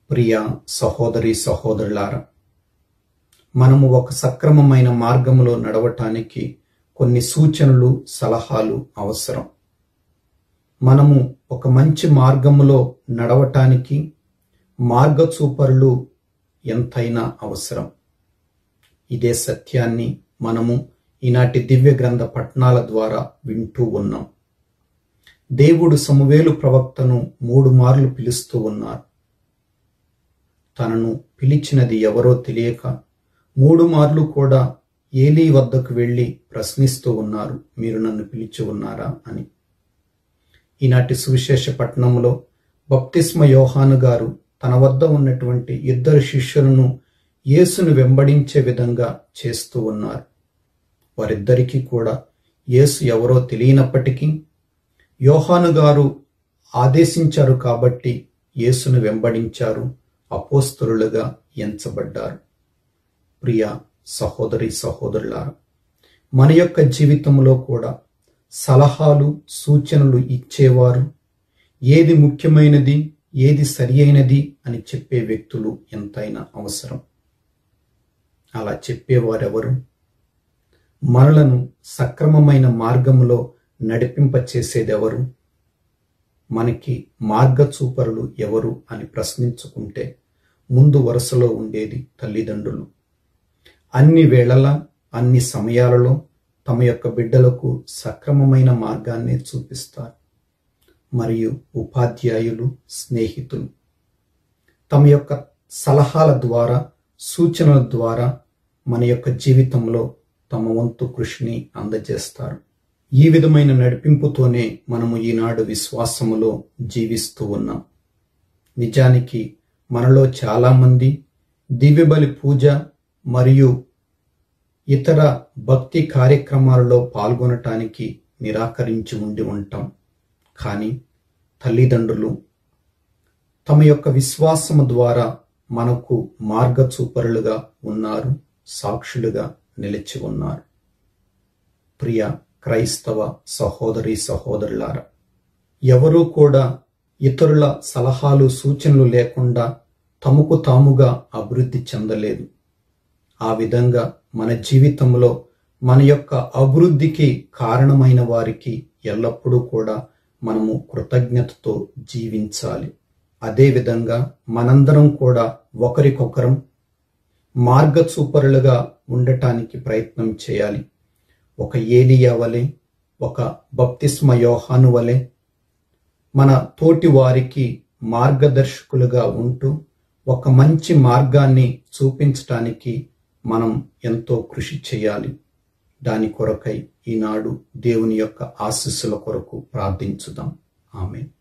ప్రియ సహోదరి సహోదరులారా మనము ఒక సక్రమమైన మార్గములో నడవటానికి కొన్ని సూచనలు సలహాలు అవసరం మనము ఒక మంచి మార్గములో నడవటానికి మార్గచూపరులు ఎంతైనా అవసరం ఇదే సత్యాన్ని మనము ఈనాటి దివ్య గ్రంథ పఠనాల ద్వారా వింటూ ఉన్నాం దేవుడు సమవేలు ప్రవక్తను మూడు మార్లు పిలుస్తూ ఉన్నారు తనను పిలిచినది ఎవరో తెలియక మూడు మార్లు కూడా ఏలీ వద్దకు వెళ్ళి ప్రశ్నిస్తూ ఉన్నారు మీరు నన్ను పిలిచి ఉన్నారా అని ఈనాటి సువిశేష పట్టణంలో బప్తిస్మ యోహాను గారు తన వద్ద ఉన్నటువంటి ఇద్దరు శిష్యులను యేసును వెంబడించే విధంగా చేస్తూ ఉన్నారు వారిద్దరికీ కూడా యేసు ఎవరో తెలియనప్పటికీ యోహాను గారు ఆదేశించారు కాబట్టి యేసును వెంబడించారు అపోస్తరులుగా ఎంచబడ్డారు ప్రియ సహోదరి సహోదరులారా మన యొక్క జీవితంలో కూడా సలహాలు సూచనలు ఇచ్చేవారు ఏది ముఖ్యమైనది ఏది సరి అయినది అని చెప్పే వ్యక్తులు ఎంతైనా అవసరం అలా చెప్పేవారెవరు మనలను సక్రమమైన మార్గములో నడిపింపచేసేదెవరు మనకి మార్గచూపరులు ఎవరు అని ప్రశ్నించుకుంటే ముందు వరుసలో ఉండేది తల్లిదండ్రులు అన్ని వేళలా అన్ని సమయాలలో తమ యొక్క బిడ్డలకు సక్రమమైన మార్గాన్ని చూపిస్తారు మరియు ఉపాధ్యాయులు స్నేహితులు తమ యొక్క సలహాల ద్వారా సూచనల ద్వారా మన యొక్క జీవితంలో తమ వంతు కృషిని అందజేస్తారు ఈ విధమైన నడిపింపుతోనే మనము ఈనాడు విశ్వాసములో జీవిస్తూ ఉన్నాం నిజానికి మనలో చాలామంది దివ్యబలి పూజ మరియు ఇతర భక్తి కార్యక్రమాలలో పాల్గొనటానికి నిరాకరించి ఉండి ఉంటాం కానీ తల్లిదండ్రులు తమ యొక్క విశ్వాసము ద్వారా మనకు మార్గచూపరులుగా ఉన్నారు సాక్షులుగా నిలిచి ఉన్నారు ప్రియ క్రైస్తవ సహోదరి సహోదరులారా ఎవరూ కూడా ఇతరుల సలహాలు సూచనలు లేకుండా తమకు తాముగా అభివృద్ధి చెందలేదు ఆ విధంగా మన జీవితంలో మన యొక్క అభివృద్ధికి కారణమైన వారికి ఎల్లప్పుడూ కూడా మనము కృతజ్ఞతతో జీవించాలి అదేవిధంగా మనందరం కూడా ఒకరికొకరం మార్గచూపరులుగా ఉండటానికి ప్రయత్నం చేయాలి ఒక ఏలియా వలె ఒక బప్తిస్మ యోహాను వలె మన తోటి వారికి మార్గదర్శకులుగా ఉంటూ ఒక మంచి మార్గాన్ని చూపించటానికి మనం ఎంతో కృషి చేయాలి దాని కొరకై ఈనాడు దేవుని యొక్క ఆశీస్సుల కొరకు ప్రార్థించుదాం ఆమె